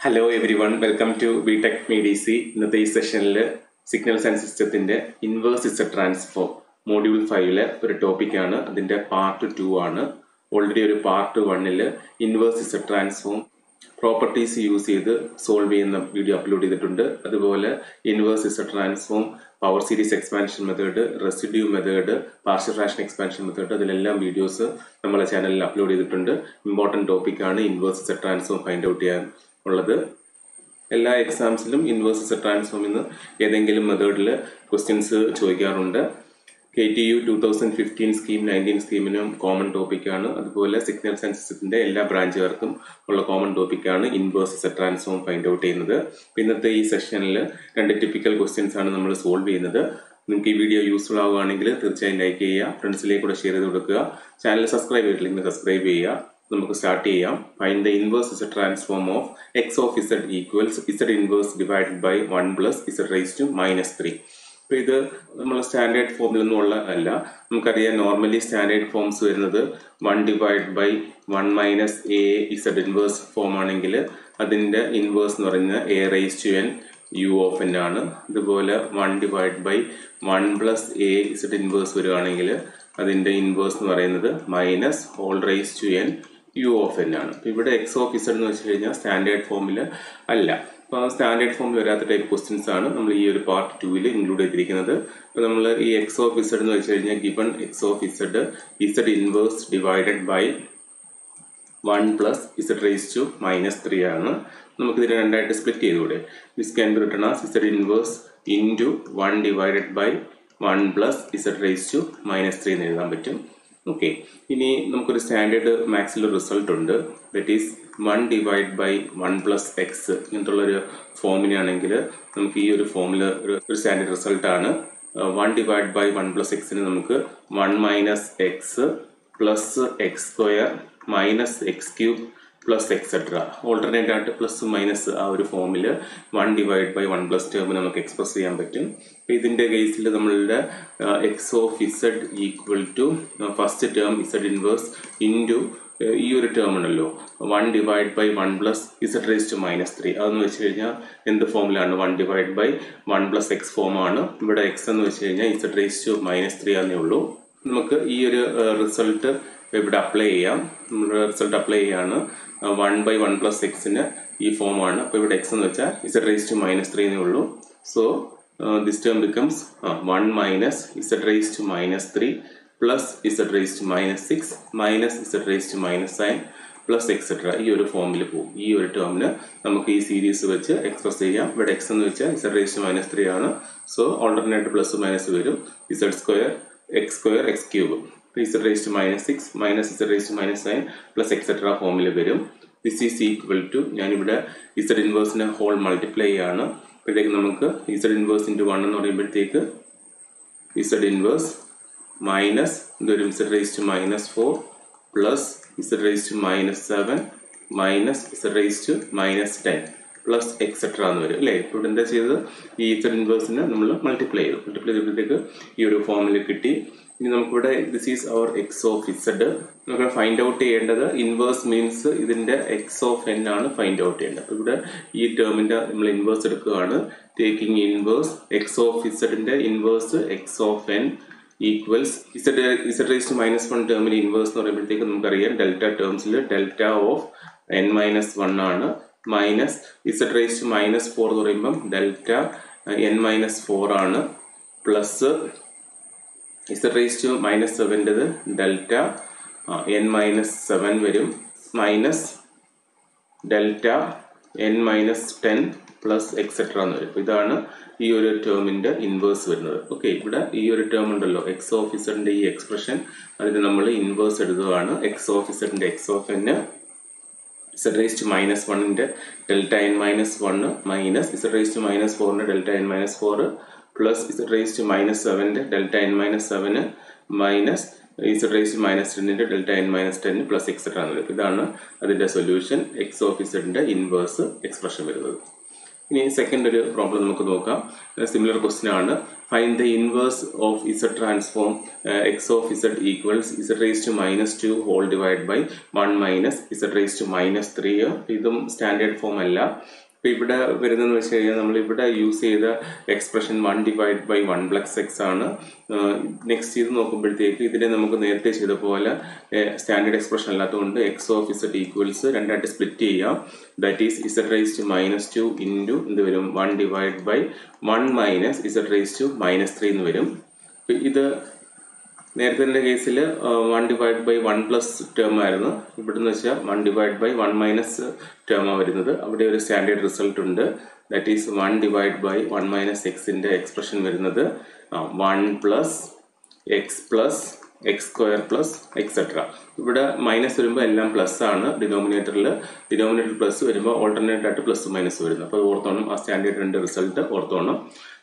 hello everyone welcome to B tech me D C ഇന്നത്തെ ഈ സെഷനിൽ signals and സിസ്റ്റത്തിന്റെ ഇൻവേഴ്സ് ഇസ ട്രാൻസ്ഫോം മോഡ്യൂൾ ഫൈവിലെ ഒരു ടോപ്പിക്കാണ് അതിന്റെ പാർട്ട് ടു ആണ് ഓൾറെഡി ഒരു പാർട്ട് വണ്ണിൽ inverse Z transform properties use ചെയ്ത് സോൾവ് ചെയ്യുന്ന വീഡിയോ അപ്ലോഡ് ചെയ്തിട്ടുണ്ട് അതുപോലെ inverse Z transform power series expansion method residue method partial fraction expansion method അതിലെല്ലാം വീഡിയോസ് നമ്മളെ ചാനലിൽ അപ്ലോഡ് ചെയ്തിട്ടുണ്ട് ഇമ്പോർട്ടൻറ്റ് ടോപ്പിക്കാണ് inverse Z transform find out ചെയ്യാൻ ഉള്ളത് എല്ലാ എക്സാംസിലും ഇൻവേഴ്സ് ഇസ ട്രാൻസ്ഫോമിൽ നിന്ന് ഏതെങ്കിലും മെത്തേഡിൽ ക്വസ്റ്റ്യൻസ് ചോദിക്കാറുണ്ട് K T U two thousand fifteen scheme nineteen സ്കീമിനും കോമൺ ടോപ്പിക്കാണ് അതുപോലെ സിഗ്നൽ സെൻസസിന്റെ എല്ലാ ബ്രാഞ്ചുകാർക്കും ഉള്ള കോമൺ ടോപ്പിക്കാണ് inverse Z transform find out ചെയ്യുന്നത് ഇന്നത്തെ ഈ സെഷനിൽ രണ്ട് ടിപ്പിക്കൽ ക്വസ്റ്റ്യൻസ് ആണ് നമ്മൾ സോൾവ് ചെയ്യുന്നത് നിങ്ങൾക്ക് ഈ വീഡിയോ യൂസ്ഫുൾ ആവുകയാണെങ്കിൽ തീർച്ചയായും ലൈക്ക് ചെയ്യുക ഫ്രണ്ട്സിലേക്ക് കൂടെ ഷെയർ ചെയ്ത് കൊടുക്കുക ചാനൽ സബ്സ്ക്രൈബ് ചെയ്തിട്ടില്ലെങ്കിൽ സബ്സ്ക്രൈബ് ചെയ്യുക നമുക്ക് സ്റ്റാർട്ട് ചെയ്യാം find the inverse Z transform of X of Z equals Z inverse divided by one plus Z raise to minus three അപ്പോൾ ഇത് നമ്മൾ സ്റ്റാൻഡേർഡ് ഫോമിലൊന്നും ഉള്ള അല്ല നമുക്കറിയാം നോർമലി സ്റ്റാൻഡേർഡ് ഫോംസ് വരുന്നത് one divide by one minus A Z inverse form ആണെങ്കിൽ അതിൻ്റെ ഇൻവേഴ്സ് എന്ന് പറയുന്നത് A raise to N U of N ആണ് അതുപോലെ one divide by one plus A Z inverse വരികയാണെങ്കിൽ അതിൻ്റെ ഇൻവേഴ്സ് എന്ന് പറയുന്നത് minus whole raise to N U of N ആണ് അപ്പോൾ ഇവിടെ എക്സ് ഓഫ് ഇസഡ് എന്ന് വെച്ച് കഴിഞ്ഞാൽ സ്റ്റാൻഡേർഡ് ഫോമിൽ അല്ല അപ്പോൾ സ്റ്റാൻഡേർഡ് ഫോമിൽ വരാത്ത ടൈപ്പ് ക്വസ്റ്റ്യൻസ് ആണ് നമ്മൾ ഈ ഒരു പാർട്ട് ടൂവിൽ ഇൻക്ലൂഡ് ചെയ്തിരിക്കുന്നത് അപ്പോൾ നമ്മൾ ഈ എക്സ് ഓഫ് ഇസഡ് എന്ന് വെച്ച് കഴിഞ്ഞാൽ given X of Z Z inverse divided by one plus Z raise to minus three ആണ് നമുക്ക് ഇതിനെ രണ്ടായിട്ട് സ്പ്ലിറ്റ് ചെയ്തുകൂടെ this can be written as Z inverse into one divided by one plus Z raise to minus three എന്ന് എഴുതാൻ പറ്റും okay ഇനി നമുക്കൊരു സ്റ്റാൻഡേർഡ് മാത്സിൽ റിസൾട്ട് ഉണ്ട് that is one divide by one plus X ഇങ്ങനത്തുള്ളൊരു ഫോമിനാണെങ്കിൽ നമുക്ക് ഈ ഒരു ഫോമിൽ ഒരു സ്റ്റാൻഡേർഡ് റിസൾട്ടാണ് one divide by one plus എക്സിന് നമുക്ക് one minus X plus X square minus X cube plus etcetera alternate ആയിട്ട് പ്ലസ് മൈനസ് ആ ഒരു ഫോമിൽ one divide by one plus term നമുക്ക് എക്സ്പ്രസ് ചെയ്യാൻ പറ്റും ഇതിന്റെ കേസിൽ നമ്മളുടെ X of Z equal to first term Z inverse into ഈ ഒരു ടേം ഉണ്ടല്ലോ one divide by one plus Z raise to minus three അതെന്ന് വെച്ച് കഴിഞ്ഞാൽ എന്ത് ഫോമിലാണ് one divide by one plus X ഫോമാണ് ഇവിടെ എക്സ് എന്ന് വെച്ച് കഴിഞ്ഞാൽ Z raise to minus three ആണെന്നേ ഉള്ളൂ നമുക്ക് ഈ ഒരു റിസൾട്ട് ഇവിടെ അപ്ലൈ ചെയ്യാം നമ്മുടെ റിസൾട്ട് അപ്ലൈ ചെയ്യാണ് വൺ ബൈ വൺ പ്ലസ് എക്സിന് ഈ ഫോമാണ് അപ്പോൾ ഇവിടെ എക്സ് എന്ന് വെച്ചാൽ Z raise to minus three എന്നേ ഉള്ളൂ so this term becomes one minus Z raise to minus three plus Z raise to minus six minus Z raise to minus nine plus etcetera ഈ ഒരു ഫോമിൽ പോകും ഈ ഒരു ടേമിന് നമുക്ക് ഈ സീരീസ് വെച്ച് എക്സ്പ്രസ് ചെയ്യാം ഇവിടെ എക്സ് എന്ന് വെച്ചാൽ Z raise to minus three ആണ് സോ ഓൾട്ടർനേറ്റ് പ്ലസ് മൈനസ് വരും Z square X square X cube Z raise to minus six minus Z raise to minus nine plus etcetera ഫോമിൽ വരും this is equal to ഞാനിവിടെ Z ഇൻവേഴ്സിനെ whole multiply ആണ് അപ്പോഴത്തേക്ക് നമുക്ക് Z inverse into one എന്ന് പറയുമ്പോഴത്തേക്ക് ഇസഡ് ഇൻവേഴ്സ് മൈനസ് ഇതൊരു Z raise to minus four plus Z raise to minus seven minus Z raise to minus ten plus etcetera എന്ന് വരും അല്ലേ ഇപ്പോൾ ഇവിടെ എന്താ ചെയ്തത് ഈ ഇസഡ് ഇൻവേഴ്സിനെ നമ്മൾ മൾട്ടിപ്ലൈ ചെയ്തു മൾട്ടിപ്ലൈ ചെയ്തപ്പോഴത്തേക്ക് ഈ ഒരു ഫോമിൽ കിട്ടി ഇനി നമുക്കിവിടെ this is our x of z നമുക്ക് ഫൈൻഡ് ഔട്ട് ചെയ്യേണ്ടത് ഇൻവേഴ്സ് മീൻസ് ഇതിന്റെ എക്സ് ഓഫ് എൻ ആണ് ഫൈൻഡ് ഔട്ട് ചെയ്യേണ്ടത് അപ്പോൾ ഇവിടെ ഈ ടേമിന്റെ നമ്മൾ ഇൻവേഴ്സ് എടുക്കുകയാണ് ടേക്കിംഗ് ഇൻവേഴ്സ് എക്സ് ഓഫ് ഇസഡിന്റെ inverse x of n equals z z raise to minus one ടേമിന് ഇൻവേഴ്സ് എന്ന് പറയുമ്പോഴത്തേക്ക് നമുക്കറിയാം ഡെൽറ്റ ടേംസിൽ delta of n minus one ആണ് minus Z raise to minus four എന്ന് പറയുമ്പം ഡെൽറ്റ എൻ മൈനസ് ഫോർ ആണ് plus Z raise to minus സെവൻ്റെത് ഡെൽറ്റ എൻ മൈനസ് സെവൻ വരും minus delta n minus ten plus etcetera എന്ന് വരും ഇതാണ് ഈ ഒരു ടേമിന്റെ ഇൻവേഴ്സ് വരുന്നത് ഓക്കെ ഇവിടെ ഈ ഒരു ടേം ഉണ്ടല്ലോ എക്സ് ഓഫീസറിന്റെ ഈ എക്സ്പ്രഷൻ അതിന് നമ്മൾ ഇൻവേഴ്സ് എടുക്കുകയാണ് എക്സ് ഓഫീസറിന്റെ എക്സ് ഓഫ് എന്ന് ഇസഡ് റേസ് ടു മൈനസ് വണ്ണിന്റെ delta n minus one minus Z raise to minus ഫോറിന്റെ delta n minus four plus Z raise to minus സെവൻ്റെ delta n minus seven minus Z raise to minus ടെന്നിൻ്റെ delta n minus ten plus etcetera എന്ന് വരും ഇതാണ് അതിൻ്റെ solution x of ഇസഡിൻ്റെ inverse expression വരുന്നത് ഇനി സെക്കൻഡ് ഒരു പ്രോബ്ലം നമുക്ക് നോക്കാം സിമിലർ ക്വസ്റ്റ്യൻ ആണ് find the inverse of z transform x of Z equals z raise to minus two whole divide by one minus Z raise to minus three ഇതും standard form അല്ല ഇപ്പം ഇവിടെ വരുന്നതെന്ന് വെച്ച് കഴിഞ്ഞാൽ നമ്മൾ ഇവിടെ യൂസ് ചെയ്ത expression one divide by one plus x ആണ് നെക്സ്റ്റ് ഇത് നോക്കുമ്പോഴത്തേക്ക് ഇതിനെ നമുക്ക് നേരത്തെ ചെയ്ത പോലെ സ്റ്റാൻഡേർഡ് എക്സ്പ്രഷൻ അല്ലാത്തതുകൊണ്ട് എക്സ് ഓഫ് ഇസഡ് ഈക്വൽസ് രണ്ടായിട്ട് സ്പ്ലിറ്റ് ചെയ്യാം that is z raise to minus two into എന്ത് വരും one divide by one minus Z raise to minus three എന്ന് വരും ഇത് നേരത്തെ കേസിൽ one divide by one plus term ആയിരുന്നു ഇവിടെ നിന്ന് വെച്ചാൽ one divide by one minus ടേമാണ് വരുന്നത് അവിടെ ഒരു സ്റ്റാൻഡേർഡ് റിസൾട്ട് ഉണ്ട് that is one divide by one minus എക്സിൻ്റെ എക്സ്പ്രഷൻ വരുന്നത് one plus x plus X square plus etcetera ഇവിടെ മൈനസ് വരുമ്പോൾ എല്ലാം പ്ലസ് ആണ് ഡിനോമിനേറ്ററിൽ ഡിനോമിനേറ്റർ പ്ലസ് വരുമ്പോൾ ഓൾട്ടർനേറ്റ് ആയിട്ട് പ്ലസ് മൈനസ് വരുന്നത് അപ്പോൾ ഓർത്തോണം ആ സ്റ്റാൻഡേർഡ് രണ്ട് റിസൾട്ട് ഓർത്തോണം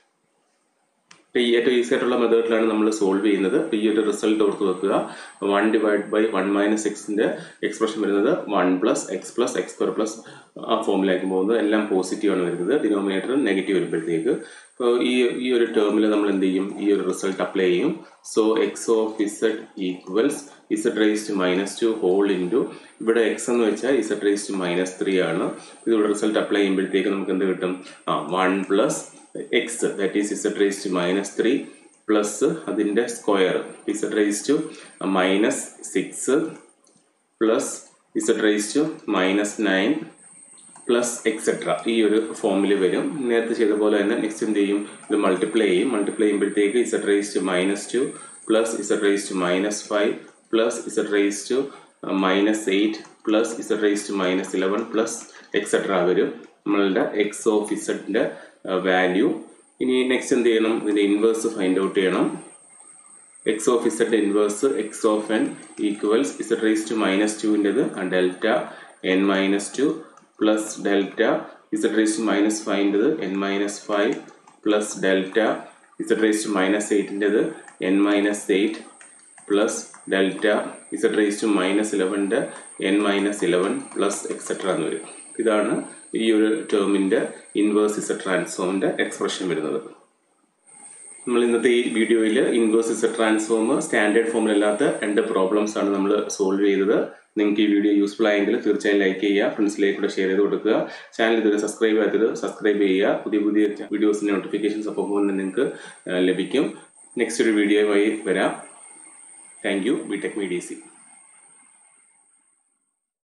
ഈ ഏറ്റവും ഈസി ആയിട്ടുള്ള മെത്തേഡിലാണ് നമ്മൾ സോൾവ് ചെയ്യുന്നത് അപ്പോൾ ഈ ഒരു റിസൾട്ട് ഓർത്ത് വെക്കുക one divide by one minus എക്സിൻ്റെ എക്സ്പ്രഷൻ വരുന്നത് one plus x plus X square plus ആ ഫോമിലേക്ക് പോകുന്നത് എല്ലാം പോസിറ്റീവ് ആണ് വരുന്നത് ഡിനോമിനേറ്റർ നെഗറ്റീവ് വരുമ്പോഴത്തേക്ക് അപ്പോൾ ഈ ഈ ഒരു ടേമിൽ നമ്മൾ എന്ത് ചെയ്യും ഈ ഒരു റിസൾട്ട് അപ്ലൈ ചെയ്യും so x of Z equals z raise to minus two whole into ഇവിടെ എക്സ് എന്ന് വെച്ചാൽ Z raise to minus three ആണ് ഇതിവിടെ റിസൾട്ട് അപ്ലൈ ചെയ്യുമ്പോഴത്തേക്ക് നമുക്ക് എന്ത് കിട്ടും ആ one plus x that is z raise to minus three plus അതിൻ്റെ square z raise to minus six plus Z raise to minus nine plus etcetera ഈ ഒരു ഫോമിൽ വരും നേരത്തെ ചെയ്ത പോലെ തന്നെ നെക്സ്റ്റ് എന്ത് ചെയ്യും ഇത് മൾട്ടിപ്ലൈ ചെയ്യും മൾട്ടിപ്ലൈ ചെയ്യുമ്പോഴത്തേക്ക് z raise to minus two plus Z raise to minus five plus Z raise to minus eight plus Z raise to minus eleven plus etcetera വരും നമ്മളുടെ എക്സ് ഓഫ് ഇസഡിൻ്റെ വാല്യൂ ഇനി next എന്ത് ചെയ്യണം ഇതിൻ്റെ inverse find out ചെയ്യണം x of z inverse x of n equals z raise to minus ടുവിൻ്റെത് delta n minus two plus delta z raise to minus ഫൈവിൻ്റെത് n minus five plus delta z raise to minus എയ്റ്റിൻ്റെത് n minus eight plus delta z raise to minus ഇലവൻ്റെ n minus eleven plus etcetera എന്ന് വരും ഇതാണ് ഈ ഒരു ടേമിൻ്റെ inverse z ട്രാൻസ്ഫോമിൻ്റെ എക്സ്പ്രഷൻ വരുന്നത് നമ്മൾ ഇന്നത്തെ ഈ വീഡിയോയിൽ ഇൻവേഴ്സ് ഇസഡ് ട്രാൻസ്ഫോം സ്റ്റാൻഡേർഡ് ഫോമിലല്ലാത്ത രണ്ട് പ്രോബ്ലംസ് ആണ് നമ്മൾ സോൾവ് ചെയ്തത് നിങ്ങൾക്ക് ഈ വീഡിയോ യൂസ്ഫുൾ ആയെങ്കിൽ തീർച്ചയായും ലൈക്ക് ചെയ്യുക ഫ്രണ്ട്സിലേക്ക് കൂടെ ഷെയർ ചെയ്ത് കൊടുക്കുക ചാനൽ ഇതുവരെ സബ്സ്ക്രൈബ് ചെയ്യാത്തത് സബ്സ്ക്രൈബ് ചെയ്യുക പുതിയ പുതിയ വീഡിയോസിൻ്റെ നോട്ടിഫിക്കേഷൻസ് അപ്പോൾ തന്നെ നിങ്ങൾക്ക് ലഭിക്കും നെക്സ്റ്റ് ഒരു വീഡിയോയുമായി വരാം thank you B tech media C